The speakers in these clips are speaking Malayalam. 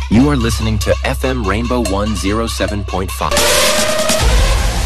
You are listening to FM Rainbow 107.5.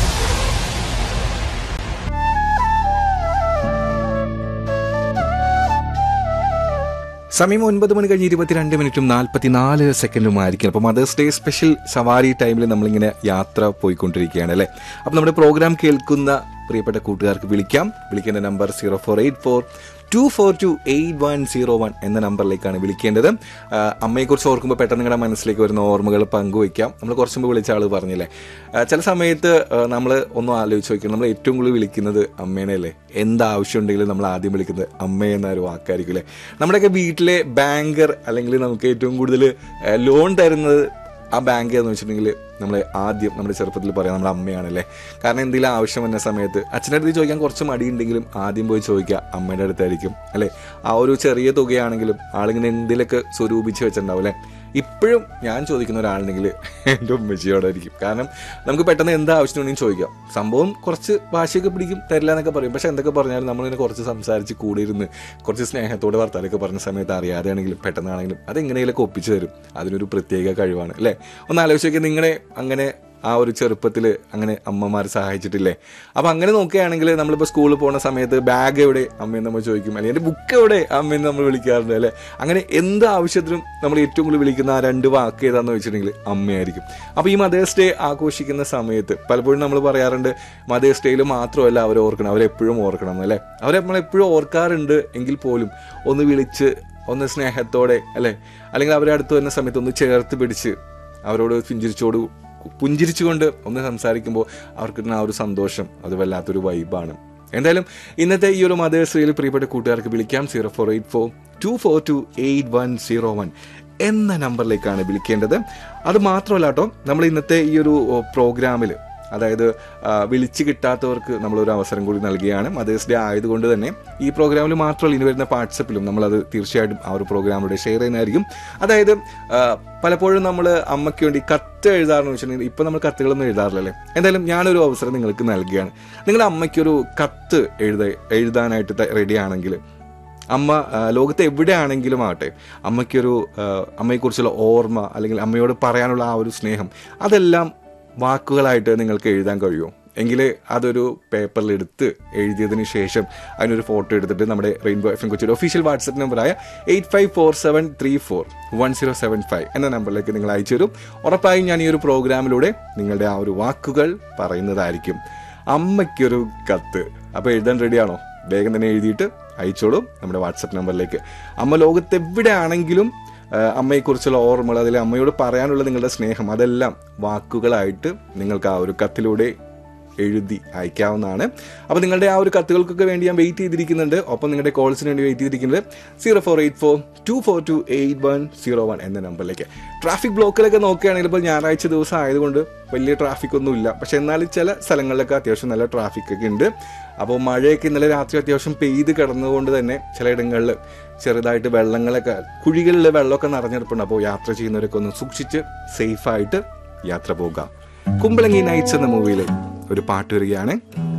സമയം ഒൻപത് മണി കഴിഞ്ഞ് ഇരുപത്തിരണ്ട് മിനിറ്റും നാൽപ്പത്തിനാല് സെക്കൻഡും ആയിരിക്കും അപ്പോൾ മദേഴ്സ് ഡേ സ്പെഷ്യൽ സവാരി ടൈമിൽ നമ്മളിങ്ങനെ യാത്ര പോയിക്കൊണ്ടിരിക്കുകയാണ് അല്ലേ അപ്പോൾ നമ്മുടെ പ്രോഗ്രാം കേൾക്കുന്ന പ്രിയപ്പെട്ട കൂട്ടുകാർക്ക് വിളിക്കാം വിളിക്കേണ്ട number zero four eight four two four two eight one zero one എന്ന നമ്പറിലേക്കാണ് വിളിക്കേണ്ടത് ആ, അമ്മയെക്കുറിച്ച് ഓർക്കുമ്പോൾ പെട്ടെന്ന് നിങ്ങളുടെ മനസ്സിലേക്ക് വരുന്ന ഓർമ്മകൾ പങ്കുവയ്ക്കാം നമ്മൾ കുറച്ച് മുമ്പ് വിളിച്ച ആൾ പറഞ്ഞില്ലേ ആ, ചില സമയത്ത് നമ്മൾ ഒന്നും ആലോചിച്ച് നോക്കണം നമ്മൾ ഏറ്റവും കൂടുതൽ വിളിക്കുന്നത് അമ്മേനെ അല്ലേ എന്താവശ്യം ഉണ്ടെങ്കിലും നമ്മൾ ആദ്യം വിളിക്കുന്നത് അമ്മ എന്ന ഒരു വാക്കായിരിക്കും അല്ലേ നമ്മുടെയൊക്കെ വീട്ടിലെ ബാങ്കർ അല്ലെങ്കിൽ നമുക്ക് ഏറ്റവും കൂടുതൽ ലോൺ തരുന്നത് ആ ബാങ്ക് എന്ന് വെച്ചിട്ടുണ്ടെങ്കിൽ നമ്മൾ ആദ്യം നമ്മുടെ ചെറുപ്പത്തിൽ പറയാം നമ്മുടെ അമ്മയാണല്ലേ കാരണം എന്തെങ്കിലും ആവശ്യം വന്ന സമയത്ത് അച്ഛൻ്റെ അടുത്ത് ചോദിക്കാൻ കുറച്ച് മടിയുണ്ടെങ്കിലും ആദ്യം പോയി ചോദിക്കുക അമ്മയുടെ അടുത്തായിരിക്കും അല്ലേ ആ ഒരു ചെറിയ തുകയാണെങ്കിലും ആളിങ്ങനെ എന്തെങ്കിലുമൊക്കെ സ്വരൂപിച്ച് വെച്ചിട്ടുണ്ടാവും അല്ലേ ഇപ്പോഴും ഞാൻ ചോദിക്കുന്ന ഒരാളുണ്ടെങ്കിൽ എൻ്റെ ഉമ്മച്ചിയോടായിരിക്കും കാരണം നമുക്ക് പെട്ടെന്ന് എന്താ ആവശ്യമുണ്ടെങ്കിലും ചോദിക്കാം സംഭവം കുറച്ച് വാശിയൊക്കെ പിടിക്കും തരില്ല എന്നൊക്കെ പറയും പക്ഷെ എന്തൊക്കെ പറഞ്ഞാലും നമ്മളിങ്ങനെ കുറച്ച് സംസാരിച്ച് കൂടിയിരുന്ന് കുറച്ച് സ്നേഹത്തോടെ വർത്താനൊക്കെ പറഞ്ഞ സമയത്ത് അറിയാതെയാണെങ്കിലും പെട്ടെന്നാണെങ്കിലും അതെങ്ങനെയൊക്കെ ഒപ്പിച്ചു തരും അതിനൊരു പ്രത്യേക കഴിവാണ് അല്ലേ ഒന്ന് ആലോചിച്ച് നോക്കിയാൽ നിങ്ങളെ അങ്ങനെ ആ ഒരു ചെറുപ്പത്തിൽ അങ്ങനെ അമ്മമാർ സഹായിച്ചിട്ടില്ലേ അപ്പം അങ്ങനെ നോക്കുകയാണെങ്കിൽ നമ്മളിപ്പോൾ സ്കൂളിൽ പോകുന്ന സമയത്ത് ബാഗ് എവിടെ അമ്മയെന്ന് നമ്മൾ ചോദിക്കും അല്ലെങ്കിൽ എൻ്റെ ബുക്ക് എവിടെ അമ്മയെന്ന് നമ്മൾ വിളിക്കാറുണ്ട് അല്ലേ അങ്ങനെ എന്ത് ആവശ്യത്തിനും നമ്മൾ ഏറ്റവും കൂടുതൽ വിളിക്കുന്ന ആ രണ്ട് വാക്ക് ഏതാണെന്ന് വെച്ചിട്ടുണ്ടെങ്കിൽ അമ്മയായിരിക്കും അപ്പോൾ ഈ മദേഴ്സ് ഡേ ആഘോഷിക്കുന്ന സമയത്ത് പലപ്പോഴും നമ്മൾ പറയാറുണ്ട് മദേഴ്സ് ഡേയിൽ മാത്രമല്ല അവർ ഓർക്കണം അവരെപ്പോഴും ഓർക്കണം അല്ലേ അവരെ നമ്മളെപ്പോഴും ഓർക്കാറുണ്ട് എങ്കിൽ പോലും ഒന്ന് വിളിച്ച് ഒന്ന് സ്നേഹത്തോടെ അല്ലേ അല്ലെങ്കിൽ അവരെ അടുത്ത് വരുന്ന സമയത്ത് ഒന്ന് ചേർത്ത് പിടിച്ച് അവരോട് പുഞ്ചിരിച്ചോട് പുഞ്ചിരിച്ചുകൊണ്ട് ഒന്ന് സംസാരിക്കുമ്പോൾ അവർക്ക് കിട്ടുന്ന ആ ഒരു സന്തോഷം അത് വല്ലാത്തൊരു വൈബാണ് എന്തായാലും ഇന്നത്തെ ഈ ഒരു മദേഴ്സ് ഡേയിൽ പ്രിയപ്പെട്ട കൂട്ടുകാർക്ക് വിളിക്കാം zero four eight four two four two eight one zero one എന്ന നമ്പറിലേക്കാണ് വിളിക്കേണ്ടത് അത് മാത്രമല്ല കേട്ടോ നമ്മൾ ഇന്നത്തെ ഈ ഒരു പ്രോഗ്രാമിൽ അതായത് ആ, വിളിച്ച് കിട്ടാത്തവർക്ക് നമ്മളൊരു അവസരം കൂടി നൽകുകയാണ് മദേഴ്സ് ഡേ ആയതുകൊണ്ട് തന്നെ ഈ പ്രോഗ്രാമിൽ മാത്രമല്ല ഇനി വരുന്ന വാട്സപ്പിലും നമ്മളത് തീർച്ചയായിട്ടും ആ ഒരു പ്രോഗ്രാമിലൂടെ ഷെയർ ചെയ്യുന്നതായിരിക്കും അതായത് ആ, പലപ്പോഴും നമ്മൾ അമ്മയ്ക്ക് വേണ്ടി കത്ത് എഴുതാറെന്ന് വെച്ചിട്ടുണ്ടെങ്കിൽ ഇപ്പം നമ്മൾ കത്തുകളൊന്നും എഴുതാറില്ലല്ലേ എന്തായാലും ഞാനൊരു അവസരം നിങ്ങൾക്ക് നൽകുകയാണ് നിങ്ങളുടെ അമ്മയ്ക്കൊരു കത്ത് എഴുത എഴുതാനായിട്ട് റെഡി ആണെങ്കിൽ അമ്മ ആ, ലോകത്ത് എവിടെയാണെങ്കിലും ആകട്ടെ അമ്മയ്ക്കൊരു ആ, അമ്മയെക്കുറിച്ചുള്ള ഓർമ്മ അല്ലെങ്കിൽ അമ്മയോട് പറയാനുള്ള ആ ഒരു സ്നേഹം അതെല്ലാം വാക്കുകളായിട്ട് നിങ്ങൾക്ക് എഴുതാൻ കഴിയുമോ എങ്കിൽ അതൊരു പേപ്പറിൽ എടുത്ത് എഴുതിയതിന് ശേഷം അതിനൊരു ഫോട്ടോ എടുത്തിട്ട് നമ്മുടെ റെയിൻബോ എഫ് എം കൊച്ചിയുടെ ഒഫീഷ്യൽ വാട്സപ്പ് നമ്പറായ eight five four seven three four one zero seven five എന്ന നമ്പറിലേക്ക് നിങ്ങൾ അയച്ചു തരും ഉറപ്പായും ഞാൻ ഈ ഒരു പ്രോഗ്രാമിലൂടെ നിങ്ങളുടെ ആ ഒരു വാക്കുകൾ പറയുന്നതായിരിക്കും അമ്മയ്ക്കൊരു കത്ത് അപ്പോൾ എഴുതാൻ റെഡിയാണോ വേഗം തന്നെ എഴുതിയിട്ട് അയച്ചോളൂ നമ്മുടെ വാട്സപ്പ് നമ്പറിലേക്ക് അമ്മ ലോകത്ത് എവിടെയാണെങ്കിലും ആ, അമ്മയെക്കുറിച്ചുള്ള ഓർമ്മകൾ അതിൽ അമ്മയോട് പറയാനുള്ള നിങ്ങളുടെ സ്നേഹം അതെല്ലാം വാക്കുകളായിട്ട് നിങ്ങൾക്ക് ആ ഒരു കത്തിലൂടെ എഴുതി അയക്കാവുന്നതാണ് അപ്പോൾ നിങ്ങളുടെ ആ ഒരു കത്തുകൾക്കൊക്കെ വേണ്ടി ഞാൻ വെയിറ്റ് ചെയ്തിരിക്കുന്നുണ്ട് ഒപ്പം നിങ്ങളുടെ കോൾസിന് വേണ്ടി വെയിറ്റ് ചെയ്തിരിക്കുന്നത് zero four eight four two four two eight one zero one എന്ന നമ്പറിലേക്ക് ട്രാഫിക് ബ്ലോക്കിലൊക്കെ നോക്കുകയാണെങ്കിൽ ഇപ്പോൾ ഞായറാഴ്ച ദിവസം ആയതുകൊണ്ട് വലിയ ട്രാഫിക് ഒന്നും ഇല്ല പക്ഷെ എന്നാലും ചില സ്ഥലങ്ങളിലൊക്കെ അത്യാവശ്യം നല്ല ട്രാഫിക് ഒക്കെ ഉണ്ട് അപ്പോൾ മഴയൊക്കെ ഇന്നലെ രാത്രി അത്യാവശ്യം പെയ്ത് കിടന്നുകൊണ്ട് തന്നെ ചിലയിടങ്ങളിൽ ചെറുതായിട്ട് വെള്ളങ്ങളൊക്കെ കുഴികളിൽ വെള്ളമൊക്കെ നിറഞ്ഞെടുപ്പുണ്ട് അപ്പോൾ യാത്ര ചെയ്യുന്നവരൊക്കെ ഒന്ന് സൂക്ഷിച്ച് സേഫായിട്ട് യാത്ര പോകാം കുമ്പളങ്ങി നൈറ്റ്സ് എന്ന മൂവിയിൽ ഒരു പാട്ട് വരികയാണ്